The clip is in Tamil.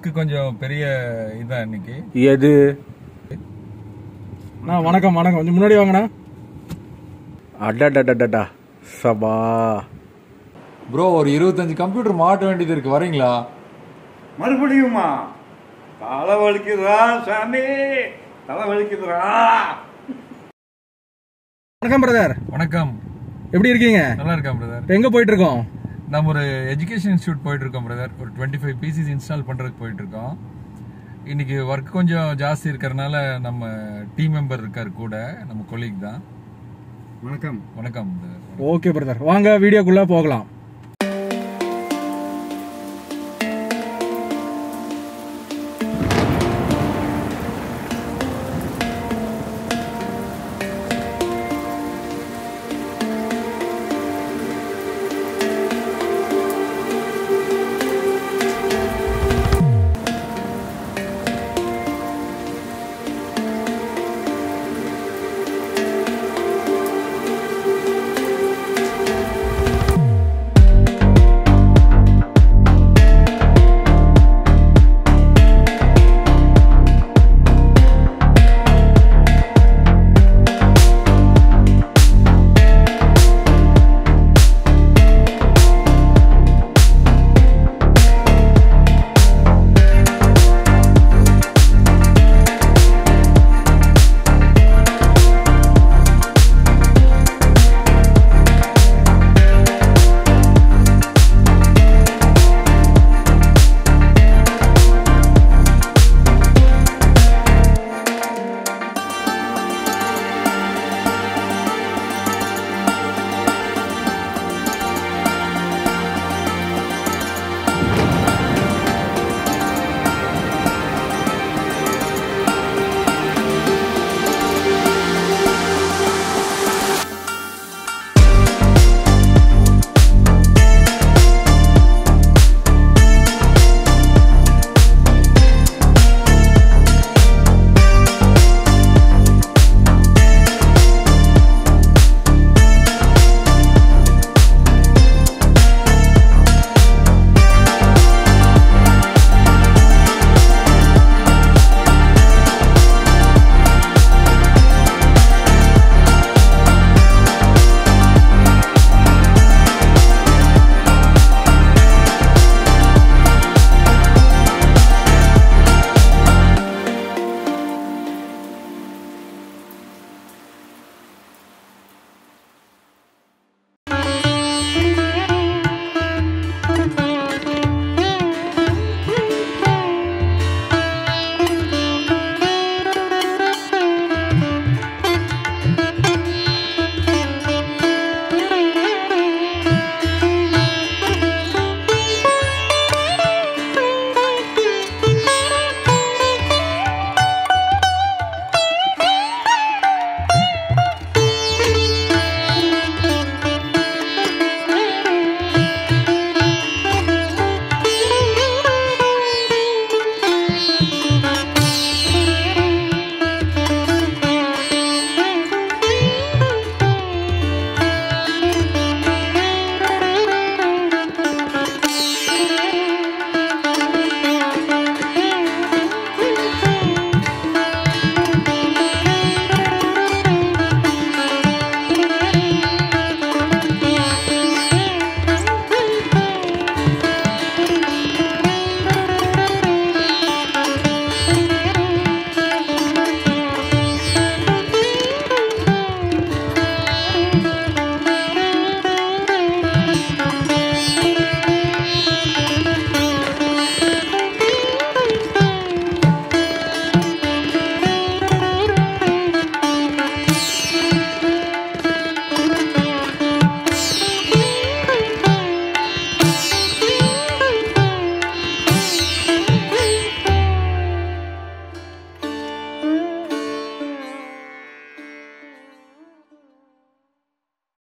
ஒர்க் கொஞ்சம் பெரிய இதான் இன்னைக்கு எது அண்ணா வணக்கம் வணக்கம் கொஞ்சம் முன்னாடி வாங்கண்ணா அடடடடடா சபா ப்ரோ ஒரு இருபத்தஞ்சு கம்ப்யூட்டர் மாட்ட வேண்டியது இருக்கு வரீங்களா மறுபடியுமா தலை வலிக்குதா சாமி தலை வலிக்குதுடா வணக்கம் பிரதர் வணக்கம் எப்படி இருக்கீங்க நல்லா இருக்கேன் பிரதர் இப்ப எங்க போயிட்டு இருக்கோம் நம்ம ஒரு எஜுகேஷன் இன்ஸ்டியூட் போயிட்டு இருக்கோம் பிரதர் ஒரு டுவெண்ட்டி ஃபைவ் பிசிஸ் இன்ஸ்டால் பண்றதுக்கு போயிட்டு இருக்கோம் இன்னைக்கு ஒர்க் கொஞ்சம் ஜாஸ்தி இருக்கறனால நம்ம டீம் மெம்பர் இருக்காரு கூட நம்ம கொலீக் தான் வணக்கம் வணக்கம் brother. ஓகே பிரதர் வாங்க வீடியோக்குள்ள போகலாம்